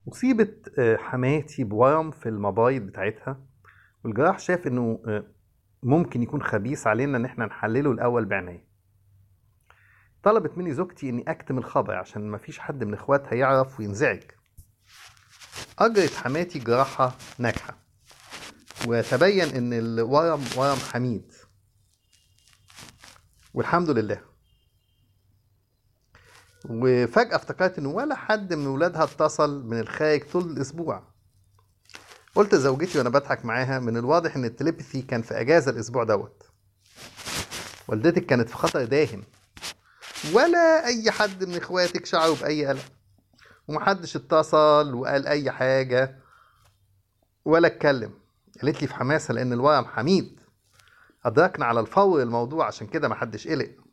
أصيبت آه، حماتي بورم في المبايض بتاعتها والجراح شاف إنه آه، ممكن يكون خبيث علينا إن إحنا نحلله الأول بعناية. طلبت مني زوجتي إني أكتم الخبر عشان مفيش حد من إخواتها يعرف وينزعج. أجرت حماتي جراحة ناجحة وتبين إن الورم ورم حميد والحمد لله. وفجأة افتكرت إن ولا حد من ولادها اتصل من الخارج طول الأسبوع قلت لزوجتي وأنا بضحك معاها من الواضح إن التليبثي كان في أجازة الأسبوع دوت والدتك كانت في خطر داهم ولا أي حد من إخواتك شعروا بأي قلق ومحدش اتصل وقال أي حاجة ولا اتكلم قالت لي في حماسة لأن الورم حميد أدركنا على الفور الموضوع عشان كده محدش قلق